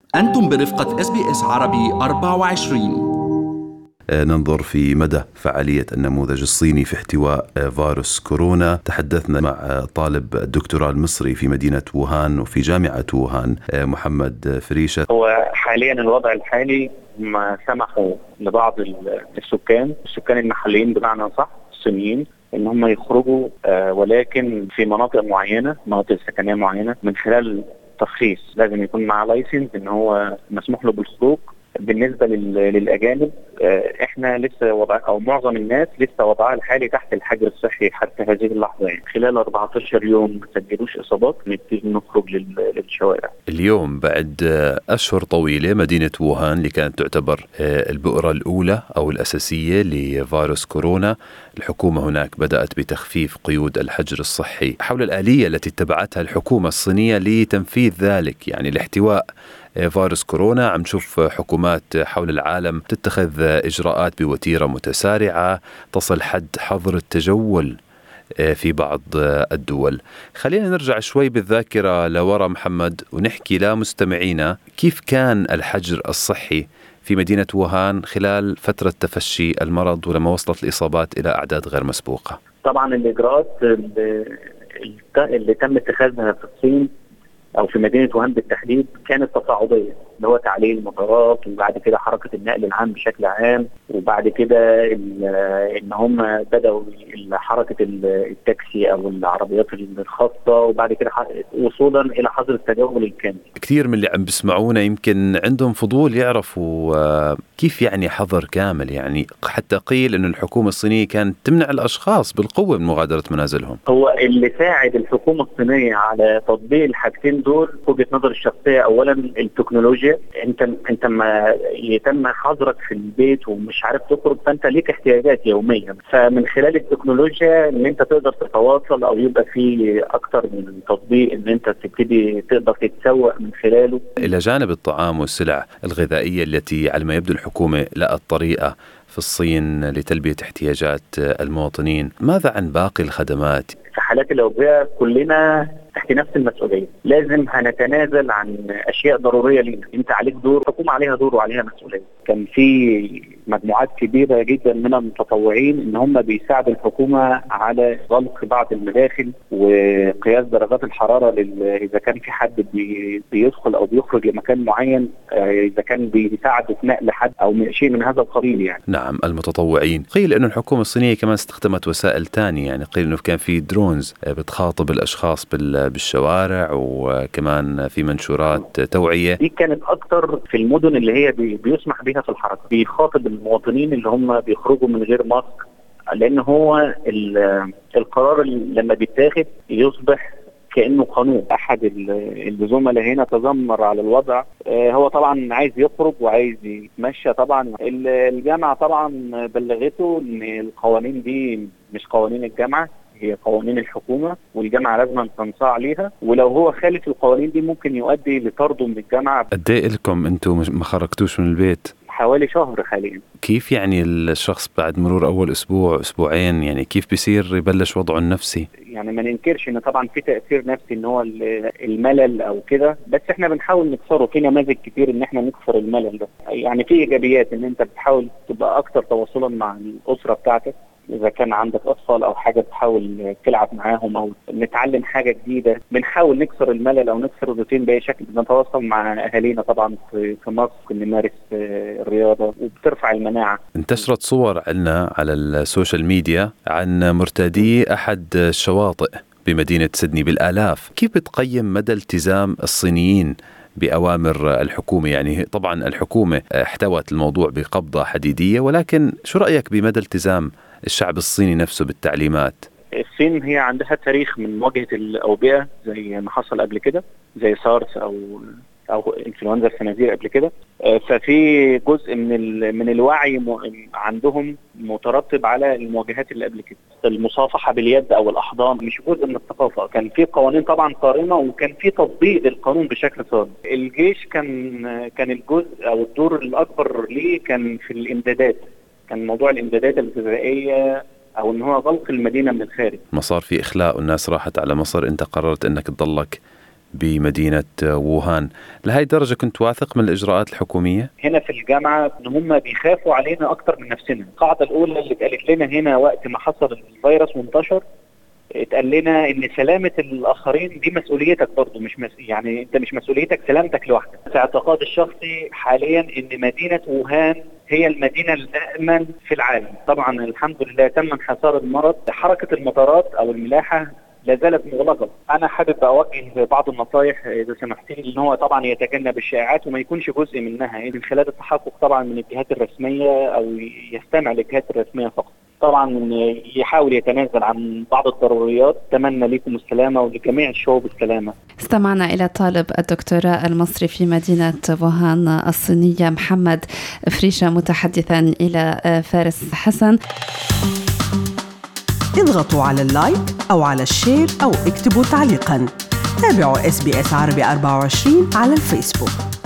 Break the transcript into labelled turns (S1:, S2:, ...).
S1: أنتم برفقة اس بي اس عربي 24
S2: ننظر في مدى فعالية النموذج الصيني في احتواء فيروس كورونا تحدثنا مع طالب الدكتوراه المصري في مدينة ووهان وفي جامعة ووهان محمد فريشة
S3: هو حاليا الوضع الحالي ما سمحوا لبعض السكان السكان المحليين بمعنى صح الصينيين ان هم يخرجوا آه ولكن في مناطق معينه مناطق سكنيه معينه من خلال ترخيص لازم يكون معاه لايسنس ان هو مسموح له بالخروج بالنسبه للاجانب احنا لسه وضع او معظم الناس لسه وضعها الحالي تحت الحجر الصحي حتى هذه اللحظه يعني خلال 14 يوم ما سجلوش اصابات نبتدي نخرج للشوارع.
S2: اليوم بعد اشهر طويله مدينه ووهان اللي كانت تعتبر البؤره الاولى او الاساسيه لفيروس كورونا، الحكومه هناك بدات بتخفيف قيود الحجر الصحي حول الاليه التي اتبعتها الحكومه الصينيه لتنفيذ ذلك يعني الاحتواء فيروس كورونا عم نشوف حكومات حول العالم تتخذ اجراءات بوتيره متسارعه تصل حد حظر التجول في بعض الدول خلينا نرجع شوي بالذاكرة لورا محمد ونحكي لمستمعينا كيف كان الحجر الصحي في مدينة ووهان خلال فترة تفشي المرض ولما وصلت الإصابات إلى أعداد غير مسبوقة
S3: طبعا الإجراءات اللي, اللي تم اتخاذها في الصين او في مدينه وهان بالتحديد كانت تصاعديه اللي هو تعليل المطارات وبعد كده حركه النقل العام بشكل عام وبعد كده ان هم بداوا حركه التاكسي او العربيات الخاصه وبعد كده وصولا الى حظر التجول الكامل.
S2: كثير من اللي عم بيسمعونا يمكن عندهم فضول يعرفوا كيف يعني حظر كامل يعني حتى قيل انه الحكومه الصينيه كانت تمنع الاشخاص بالقوه من مغادره منازلهم.
S3: هو اللي ساعد الحكومه الصينيه على تطبيق الحاجتين دول وجهه نظر الشخصيه اولا التكنولوجيا انت انت ما يتم حظرك في البيت ومش عارف تخرج فانت ليك احتياجات يوميا فمن خلال التكنولوجيا ان انت تقدر تتواصل او يبقى في اكتر من تطبيق ان انت تبتدي تقدر تتسوق من خلاله
S2: الى جانب الطعام والسلع الغذائيه التي على ما يبدو الحكومه لقت طريقه في الصين لتلبيه احتياجات المواطنين، ماذا عن باقي الخدمات؟
S3: في حالات الاوبئه كلنا تحت نفس المسؤوليه، لازم هنتنازل عن اشياء ضروريه لينا، انت عليك دور، الحكومه عليها دور وعليها مسؤوليه. كان في مجموعات كبيره جدا من المتطوعين ان هم بيساعدوا الحكومه على غلق بعض المداخل وقياس درجات الحراره اذا كان في حد بي بيدخل او بيخرج لمكان معين اذا كان بيساعدوا في نقل حد او شيء من هذا القبيل يعني.
S2: نعم المتطوعين، قيل انه الحكومه الصينيه كمان استخدمت وسائل ثانيه يعني قيل انه كان في درونز بتخاطب الاشخاص بالشوارع وكمان في منشورات توعيه.
S3: دي كانت اكثر في المدن اللي هي بيسمح بها في الحركه، بيخاطب المواطنين اللي هم بيخرجوا من غير ماسك لان هو القرار لما بيتاخد يصبح كانه قانون احد الزملاء هنا تذمر على الوضع هو طبعا عايز يخرج وعايز يتمشى طبعا الجامعه طبعا بلغته ان القوانين دي مش قوانين الجامعه هي قوانين الحكومه والجامعه لازم تنصاع عليها ولو هو خالف القوانين دي ممكن يؤدي لطرده من الجامعه
S2: قد ايه لكم انتم ما خرجتوش من البيت؟
S3: حوالي شهر حاليا
S2: كيف يعني الشخص بعد مرور اول اسبوع اسبوعين يعني كيف بيصير يبلش وضعه النفسي
S3: يعني ما ننكرش ان طبعا في تاثير نفسي ان هو الملل او كده بس احنا بنحاول نكسره في نماذج كتير ان احنا نكسر الملل ده يعني في ايجابيات ان انت بتحاول تبقى اكتر تواصلا مع الاسره بتاعتك اذا كان عندك اطفال او حاجه تحاول تلعب معاهم او نتعلم حاجه جديده بنحاول نكسر الملل او نكسر الروتين باي شكل بنتواصل مع اهالينا طبعا في مصر نمارس الرياضه وبترفع المناعه
S2: انتشرت صور عندنا على السوشيال ميديا عن مرتادي احد الشواطئ بمدينه سيدني بالالاف كيف بتقيم مدى التزام الصينيين باوامر الحكومه يعني طبعا الحكومه احتوت الموضوع بقبضه حديديه ولكن شو رايك بمدى التزام الشعب الصيني نفسه بالتعليمات
S3: الصين هي عندها تاريخ من مواجهه الاوبئه زي ما حصل قبل كده زي سارس او او انفلونزا الخنازير قبل كده ففي جزء من من الوعي عندهم مترتب على المواجهات اللي قبل كده المصافحه باليد او الاحضان مش جزء من الثقافه كان في قوانين طبعا صارمه وكان في تطبيق للقانون بشكل صارم الجيش كان كان الجزء او الدور الاكبر ليه كان في الامدادات كان موضوع الامدادات الغذائيه او ان هو غلق المدينه من الخارج
S2: ما صار في اخلاء والناس راحت على مصر انت قررت انك تضلك بمدينة ووهان لهي الدرجة كنت واثق من الإجراءات الحكومية؟
S3: هنا في الجامعة إن هم بيخافوا علينا أكتر من نفسنا القاعدة الأولى اللي اتقالت لنا هنا وقت ما حصل الفيروس وانتشر اتقال لنا ان سلامه الاخرين دي مسؤوليتك برضه مش مس... يعني انت مش مسؤوليتك سلامتك لوحدك. في اعتقادي الشخصي حاليا ان مدينه ووهان هي المدينه الامن في العالم، طبعا الحمد لله تم انحسار المرض، حركه المطارات او الملاحه لا زالت مغلقه، انا حابب اوجه بعض النصائح اذا سمحت لي ان هو طبعا يتجنب الشائعات وما يكونش جزء منها من خلال التحقق طبعا من الجهات الرسميه او يستمع للجهات الرسميه فقط. طبعا يحاول يتنازل عن بعض الضروريات اتمنى لكم السلامه ولجميع الشعوب السلامه
S4: استمعنا الى طالب الدكتوراه المصري في مدينه ووهان الصينيه محمد فريشه متحدثا الى فارس حسن
S5: اضغطوا على اللايك او على الشير او اكتبوا تعليقا تابعوا اس بي اس عربي 24 على الفيسبوك